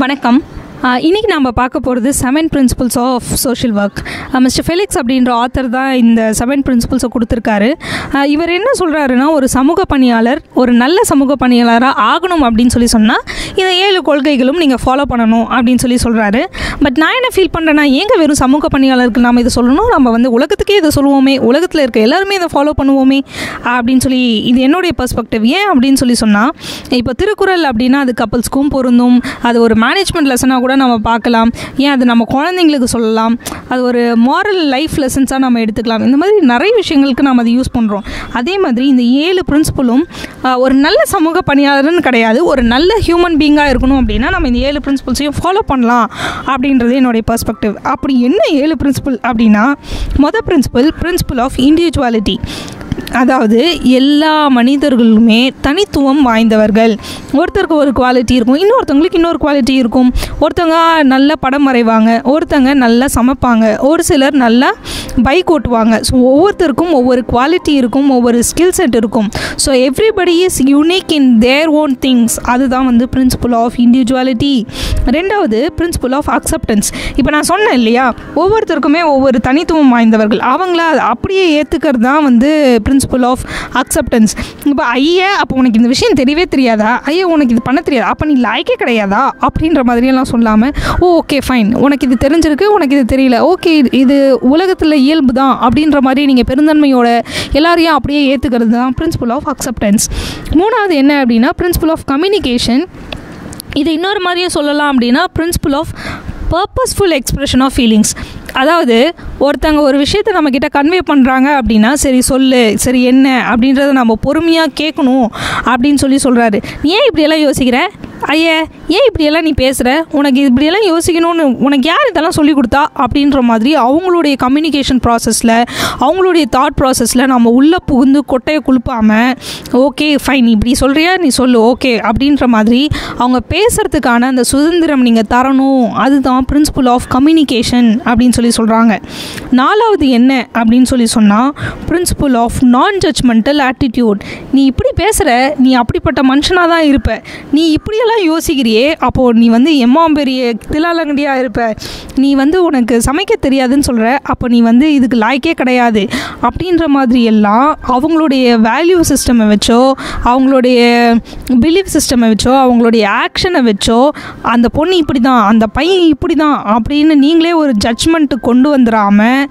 வணக்கம் ஆஹ் இன்னைக்கு நம்ம பார்க்க போகிறது seven principles of social work mister Felix அப்படின்ற ஆத்தர் தான் இந்த செவன் பிரின்சிபல்ஸை கொடுத்துருக்காரு ஆஹ் இவர் என்ன சொல்கிறாருன்னா ஒரு சமூக பணியாளர் ஒரு நல்ல சமூக பணியாளராக ஆகணும் அப்படின்னு சொல்லி சொன்னால் இந்த ஏழு கொள்கைகளும் நீங்கள் ஃபாலோ பண்ணணும் அப்படின்னு சொல்லி சொல்கிறாரு பட் நான் என்ன ஃபீல் பண்ணுறேன்னா ஏங்க வெறும் சமூக பணியாளருக்கு நம்ம இதை சொல்லணும் நம்ம வந்து உலகத்துக்கே இதை சொல்லுவோமே உலகத்தில் இருக்க எல்லாருமே இதை ஃபாலோ பண்ணுவோமே அப்படின்னு சொல்லி இது என்னுடைய பெர்ஸ்பெக்டிவ் ஏன் அப்படின்னு சொல்லி சொன்னால் இப்போ திருக்குறள் அப்படின்னா அது கப்பல்ஸ்க்கும் பொருந்தும் அது ஒரு மேனேஜ்மெண்ட் லெசனாக கூட நம்ம பார்க்கலாம் ஏன் அது நம்ம குழந்தைங்களுக்கு சொல்லலாம் அது ஒரு மாரல் லைஃப் லெசன்ஸாக நம்ம எடுத்துக்கலாம் இந்த மாதிரி நிறைய விஷயங்களுக்கு நம்ம அதை யூஸ் பண்ணுறோம் அதே மாதிரி இந்த ஏழு பிரின்சிபலும் ஒரு நல்ல சமூக பணியாளர்னு கிடையாது ஒரு நல்ல ஹியூமன் பீங்காக இருக்கணும் அப்படின்னா நம்ம இந்த ஏழு பிரின்சிபல்ஸையும் ஃபாலோ பண்ணலாம் அப்படின்றது என்னுடைய பெர்ஸ்பெக்டிவ் அப்படி என்ன ஏழு பிரின்சிபல் அப்படின்னா மொதல் பிரின்சிபல் பிரின்சிபல் ஆஃப் இண்டிவிஜுவாலிட்டி அதாவது எல்லா மனிதர்களுமே தனித்துவம் வாய்ந்தவர்கள் ஒருத்தருக்கு ஒரு குவாலிட்டி இருக்கும் இன்னொருத்தவங்களுக்கு இன்னொரு குவாலிட்டி இருக்கும் ஒருத்தவங்க நல்லா படம் வரைவாங்க ஒருத்தங்க நல்லா சமைப்பாங்க ஒரு சிலர் நல்லா பைக் ஓட்டுவாங்க ஸோ ஒவ்வொருத்தருக்கும் ஒவ்வொரு குவாலிட்டி இருக்கும் ஒவ்வொரு ஸ்கில் செட் இருக்கும் so everybody is unique in their own things அதுதான் வந்து பிரின்சிபல் ஆஃப் இண்டிவிஜுவாலிட்டி ரெண்டாவது பிரின்சிபல் ஆஃப் அக்செப்டன்ஸ் இப்போ நான் சொன்னேன் இல்லையா ஒவ்வொருத்தருக்குமே ஒவ்வொரு தனித்துவம் வாய்ந்தவர்கள் அவங்கள அதை அப்படியே ஏற்றுக்கிறது தான் வந்து பிரின்சிபல் ஆஃப் அக்செப்டன்ஸ் இப்போ ஐயா அப்போ உனக்கு இந்த விஷயம் தெரியவே தெரியாதா ஐயா உனக்கு இது பண்ண தெரியாதா அப்போ நீ லாய்க்கே கிடையாதா அப்படின்ற மாதிரியெல்லாம் சொல்லாமல் ஓ ஓகே ஃபைன் உனக்கு இது தெரிஞ்சிருக்கு உனக்கு இது தெரியல ஓகே இது உலகத்தில் இயல்பு தான் அப்படின்ற மாதிரி நீங்கள் பெருந்தன்மையோட எல்லாரையும் அப்படியே ஏற்றுக்கிறது தான் பிரின்சிபல் ஆஃப் அக்செப்டன்ஸ் மூணாவது என்ன அப்படின்னா பிரின்சிபல் ஆஃப் கம்யூனிகேஷன் இது இன்னொரு மாதிரியே சொல்லலாம் அப்படின்னா principle of purposeful expression of feelings அதாவது ஒருத்தங்க ஒரு விஷயத்தை நம்மக்கிட்ட கன்வே பண்ணுறாங்க அப்படின்னா சரி சொல்லு சரி என்ன அப்படின்றத நம்ம பொறுமையாக கேட்கணும் அப்படின்னு சொல்லி சொல்கிறாரு ஏன் இப்படியெல்லாம் யோசிக்கிற ஐயா ஏன் இப்படியெல்லாம் நீ பேசுகிற உனக்கு இப்படியெல்லாம் யோசிக்கணும்னு உனக்கு யார் இதெல்லாம் சொல்லி கொடுத்தா அப்படின்ற மாதிரி அவங்களுடைய கம்யூனிகேஷன் ப்ராசஸில் அவங்களுடைய தாட் ப்ராசஸில் நம்ம உள்ளே புகுந்து கொட்டையை குழுப்பாமல் ஓகே ஃபைன் நீ இப்படி சொல்கிறியா நீ சொல்லு ஓகே அப்படின்ற மாதிரி அவங்க பேசுகிறதுக்கான அந்த சுதந்திரம் நீங்கள் தரணும் அதுதான் பிரின்சிபல் ஆஃப் கம்யூனிகேஷன் அப்படின்னு சொல்லி சொல்கிறாங்க நாலாவது என்ன அப்படின்னு சொல்லி சொன்னால் principle of non judgmental attitude நீ இப்படி பேசுகிற நீ அப்படிப்பட்ட மனுஷனாக தான் இருப்ப நீ இப்படியெல்லாம் யோசிக்கிறியே அப்போது நீ வந்து எம்மாம் பெரிய திலாலங்கடியாக இருப்ப நீ வந்து உனக்கு சமைக்க தெரியாதுன்னு சொல்கிற அப்போ நீ வந்து இதுக்கு லாய்க்கே கிடையாது அப்படின்ற மாதிரி எல்லாம் அவங்களுடைய வேல்யூ சிஸ்டமை வச்சோ அவங்களுடைய பிலீஃப் சிஸ்டமை வச்சோ அவங்களுடைய ஆக்ஷனை வச்சோ அந்த பொண்ணு இப்படி தான் அந்த பையன் இப்படி தான் அப்படின்னு நீங்களே ஒரு ஜட்ஜ்மெண்ட்டு கொண்டு வந்துடாமல்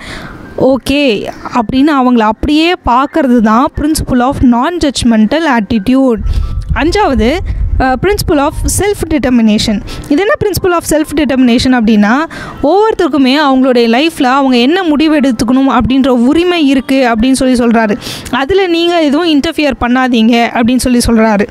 ஓகே அப்படின்னு அவங்கள அப்படியே பார்க்கறது தான் principle of non judgmental attitude அஞ்சாவது பிரின்சிபல் ஆஃப் செல்ஃப் டிட்டர்மினேஷன் இது என்ன பிரின்சிபல் ஆஃப் செல்ஃப் டிட்டர்மினேஷன் அப்படின்னா ஒவ்வொருத்தருக்குமே அவங்களுடைய லைஃப்பில் அவங்க என்ன முடிவு எடுத்துக்கணும் அப்படின்ற உரிமை இருக்குது அப்படின்னு சொல்லி சொல்கிறாரு அதில் நீங்கள் எதுவும் இன்டர்ஃபியர் பண்ணாதீங்க அப்படின்னு சொல்லி சொல்கிறாரு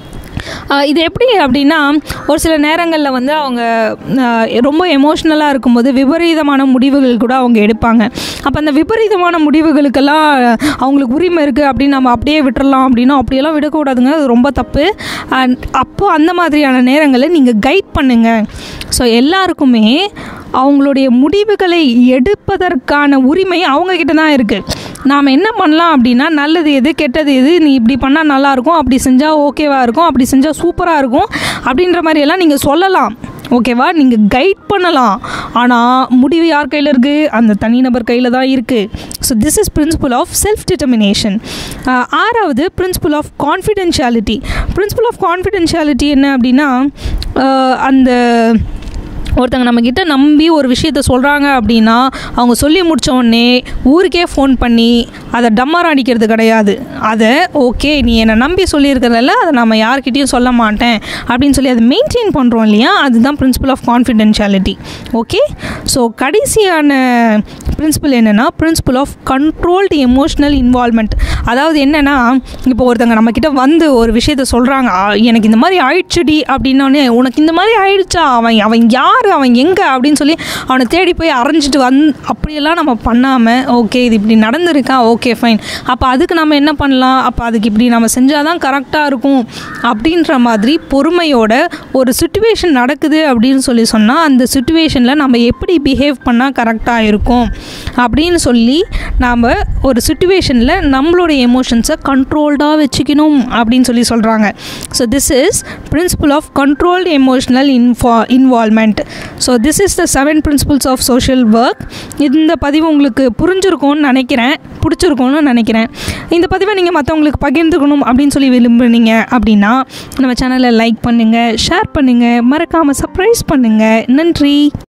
இது எப்படி அப்படின்னா ஒரு சில நேரங்களில் வந்து அவங்க ரொம்ப எமோஷ்னலாக இருக்கும்போது விபரீதமான முடிவுகள் கூட அவங்க எடுப்பாங்க அப்போ அந்த விபரீதமான முடிவுகளுக்கெல்லாம் அவங்களுக்கு உரிமை இருக்குது அப்படின்னு நம்ம அப்படியே விட்டுறலாம் அப்படின்னா அப்படியெல்லாம் விடக்கூடாதுங்க அது ரொம்ப தப்பு அப்போது அந்த மாதிரியான நேரங்களில் நீங்கள் கைட் பண்ணுங்கள் ஸோ எல்லாருக்குமே அவங்களுடைய முடிவுகளை எடுப்பதற்கான உரிமை அவங்கக்கிட்ட தான் இருக்குது நாம் என்ன பண்ணலாம் அப்படின்னா நல்லது எது கெட்டது எது நீ இப்படி பண்ணால் நல்லாயிருக்கும் அப்படி செஞ்சால் ஓகேவாக இருக்கும் அப்படி செஞ்சால் சூப்பராக இருக்கும் அப்படின்ற மாதிரியெல்லாம் நீங்கள் சொல்லலாம் ஓகேவா நீங்கள் கைட் பண்ணலாம் ஆனால் முடிவு யார் கையில் இருக்குது அந்த தனிநபர் கையில் தான் இருக்குது so this is principle of self determination ஆறாவது principle of confidentiality principle of confidentiality என்ன அப்படின்னா அந்த ஒருத்தங்க நம்மக்கிட்ட நம்பி ஒரு விஷயத்த சொல்கிறாங்க அப்படின்னா அவங்க சொல்லி முடித்த உடனே ஊருக்கே ஃபோன் பண்ணி அதை டம்மர் அடிக்கிறது கிடையாது அதை ஓகே நீ என்னை நம்பி சொல்லியிருக்கிறதால அதை நம்ம யார்கிட்டையும் சொல்ல மாட்டேன் அப்படின்னு சொல்லி அதை மெயின்டைன் பண்ணுறோம் இல்லையா அதுதான் principle of confidentiality okay so கடைசியான பிரின்சிபல் என்னென்னா principle of controlled emotional involvement அதாவது என்னென்னா இப்போ ஒருத்தங்க நம்மக்கிட்ட வந்து ஒரு விஷயத்த சொல்கிறாங்க எனக்கு இந்த மாதிரி ஆயிடுச்சுடி அப்படின்னோடனே உனக்கு இந்த மாதிரி ஆயிடுச்சா அவன் அவன் யார் யார் அவன் எங்கே அப்படின்னு சொல்லி அவனை தேடி போய் அரைஞ்சிட்டு வந் அப்படியெல்லாம் நம்ம பண்ணாமல் ஓகே இது இப்படி நடந்திருக்கா ஓகே ஃபைன் அப்போ அதுக்கு நம்ம என்ன பண்ணலாம் அப்போ அதுக்கு இப்படி நம்ம செஞ்சால் தான் கரெக்டாக இருக்கும் அப்படின்ற மாதிரி பொறுமையோட ஒரு சுச்சுவேஷன் நடக்குது அப்படின்னு சொல்லி சொன்னால் அந்த சுச்சுவேஷனில் நம்ம எப்படி பிஹேவ் பண்ணால் கரெக்டாக இருக்கும் அப்படின்னு சொல்லி நாம் ஒரு சுச்சுவேஷனில் நம்மளுடைய எமோஷன்ஸை கண்ட்ரோல்டாக வச்சுக்கணும் அப்படின்னு சொல்லி சொல்கிறாங்க so this is principle of controlled emotional இன்ஃபா involvement so this is the seven principles of social work இந்த பதிவு உங்களுக்கு புரிஞ்சிருக்கும்னு நினைக்கிறேன் பிடிச்சிருக்கும்னு நினைக்கிறேன் இந்த பதிவை நீங்கள் மற்றவங்களுக்கு பகிர்ந்துக்கணும் அப்படின்னு சொல்லி விரும்புனீங்க அப்படின்னா நம்ம சேனலை லைக் பண்ணுங்கள் ஷேர் பண்ணுங்கள் மறக்காமல் சர்ப்ரைஸ் பண்ணுங்கள் நன்றி